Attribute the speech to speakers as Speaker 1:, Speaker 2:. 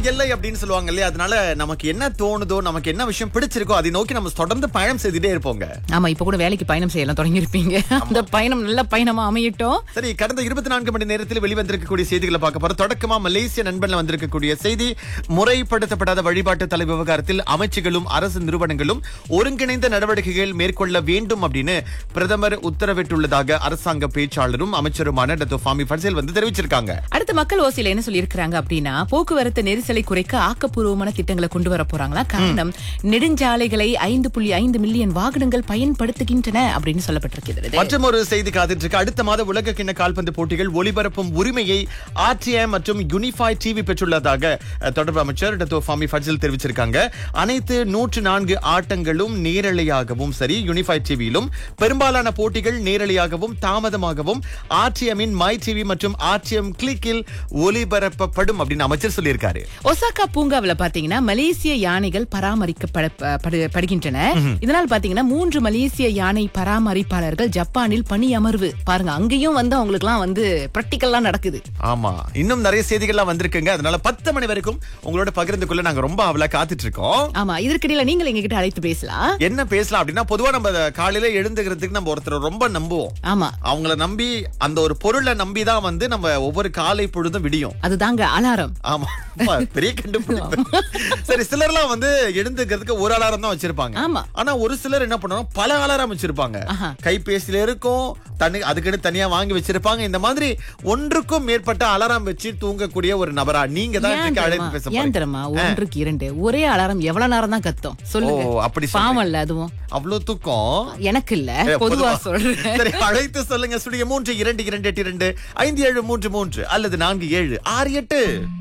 Speaker 1: எல்லை அப்படின்னு சொல்லுவாங்க இல்லையா அதனால நமக்கு என்ன தோணுதோ நமக்கு என்ன விஷயம் பிடிச்சிருக்கோ அதை நோக்கி நம்ம தொடர்ந்து பயணம் செய்துட்டே இருப்போங்க
Speaker 2: ஆமா இப்ப கூட வேலைக்கு பயணம் செய்யலாம் தொடங்கியிருப்பீங்க அந்த பயணம் நல்ல பயணமா அமையட்டும்
Speaker 1: சரி கடந்த இருபத்தி நான்கு மணி நேரத்தில் வெளிவந்திருக்கக்கூடிய செய்திகளை பார்க்க போறோம் தொடக்கமா மலேசிய நண்பன்ல வந்திருக்கக்கூடிய செய்தி முறைப்படுத்தப்படாத வழிபாட்டு தலை விவகாரத்தில் அமைச்சுகளும் அரசு நிறுவனங்களும் ஒருங்கிணைந்த நடவடிக்கைகள் மேற்கொள்ள வேண்டும் அப்படின்னு பிரதமர் உத்தரவிட்டுள்ளதாக அரசாங்க பேச்சாளரும் அமைச்சருமான டத்தோ ஃபாமி ஃபர்சேல் வந்து தெரிவிச்சிருக்காங்க
Speaker 2: அடுத்த மக்கள் ஓசியில என்ன சொல்லியிருக்கிறாங்க அப்படின்னா போக்குவரத்து நெரிசலை குறைக்க ஆக்கப்பூர்வமான திட்டங்களை கொண்டு வர போறாங்களா காரணம் நெடுஞ்சாலைகளை ஐந்து புள்ளி ஐந்து மில்லியன் வாகனங்கள் பயன்படுத்துகின்றன அப்படின்னு சொல்லப்பட்டிருக்கிறது
Speaker 1: மற்றும் ஒரு செய்தி காத்துட்டு இருக்கு அடுத்த மாத உலக கிண்ண கால்பந்து போட்டிகள் ஒளிபரப்பும் உரிமையை ஆர்டிஎம் மற்றும் யூனிஃபை டிவி பெற்றுள்ளதாக அஹ், தொடர்பு அமைச்சர் டத்தோ ஃபாமி ஃபட்சில் தெரிவிச்சிருக்காங்க அனைத்து நூற்று நான்கு ஆட்டங்களும் நேரலையாகவும் சரி யூனிஃபை டிவியிலும் பெரும்பாலான போட்டிகள் நேரலையாகவும் தாமதமாகவும் ஆர்டிஎம்மின் மை டிவி மற்றும் ஆர்டிஎம் கிளிக்கில் ஒளிபரப்பப்படும் அப்படின்னு அமைச்சர் சொல்லியிருக்காரு
Speaker 2: ஒசாகா பூங்காவுல பாத்தீங்கன்னா மலேசிய யானைகள் பராமரிக்கப்படுகின்றன இதனால் பாத்தீங்கன்னா மூன்று மலேசிய யானை பராமரிப்பாளர்கள் ஜப்பானில் பணி அமர்வு பாருங்க அங்கேயும் வந்து அவங்களுக்கு எல்லாம் வந்து பிராக்டிக்கல்லாம் நடக்குது
Speaker 1: ஆமா இன்னும் நிறைய செய்திகள்லாம் வந்திருக்குங்க அதனால பத்து மணி வரைக்கும் உங்களோட பகிர்ந்துக்குள்ள நாங்க ரொம்ப அவளா காத்துட்டு இருக்கோம்
Speaker 2: ஆமா இதற்கிடையில நீங்கள் எங்ககிட்ட அழைத்து பேசலாம்
Speaker 1: என்ன பேசலாம் அப்படின்னா பொதுவா நம்ம காலையில எழுந்துக்கிறதுக்கு நம்ம ஒருத்தர் ரொம்ப நம்புவோம்
Speaker 2: ஆமா
Speaker 1: அவங்கள நம்பி அந்த ஒரு பொருளை நம்பி தான் வந்து நம்ம ஒவ்வொரு காலை பொழுதும் விடியும்
Speaker 2: அதுதாங்க அலாரம்
Speaker 1: ஆமா ஆமா, பெரிய கண்டுபிடிப்பு சரி சிலர்லாம் வந்து எழுந்துக்கிறதுக்கு ஒரு அலாரம் தான் வச்சிருப்பாங்க
Speaker 2: ஆமா.
Speaker 1: ஆனா ஒரு சிலர் என்ன பண்ணுவாங்க பல அலாரம் வச்சிருப்பாங்க
Speaker 2: ஆஹா.
Speaker 1: கைபேசியில இருக்கும் தனி அதுக்குன்னு தனியா வாங்கி வச்சிருப்பாங்க இந்த மாதிரி ஒன்றுக்கும் மேற்பட்ட அலாரம் வச்சு தூங்கக்கூடிய ஒரு நபரா நீங்க தான்
Speaker 2: ஏன்
Speaker 1: இன்னைக்கு
Speaker 2: தெரியுமா?
Speaker 1: அழைத்து பேச
Speaker 2: ஏன்
Speaker 1: போறீங்க
Speaker 2: தெரியுமா ஒன்றுக்கு இரண்டு ஒரே அலாரம் எவ்வளவு நேரம் தான் கத்தும் சொல்லுங்க
Speaker 1: ஓ, அப்படி சொல்றீங்க.
Speaker 2: பாவம் இல்ல அதுவும்
Speaker 1: அவ்வளவு தூக்கம்
Speaker 2: எனக்கு இல்ல
Speaker 1: ஏ,
Speaker 2: பொதுவா சொல்றேன்
Speaker 1: சரி அழைத்து சொல்லுங்க ஸ்டுடியோ மூன்று இரண்டு இரண்டு எட்டு இரண்டு ஐந்து ஏழு மூன்று மூன்று அல்லது நான்கு ஏழு ஆறு எட்டு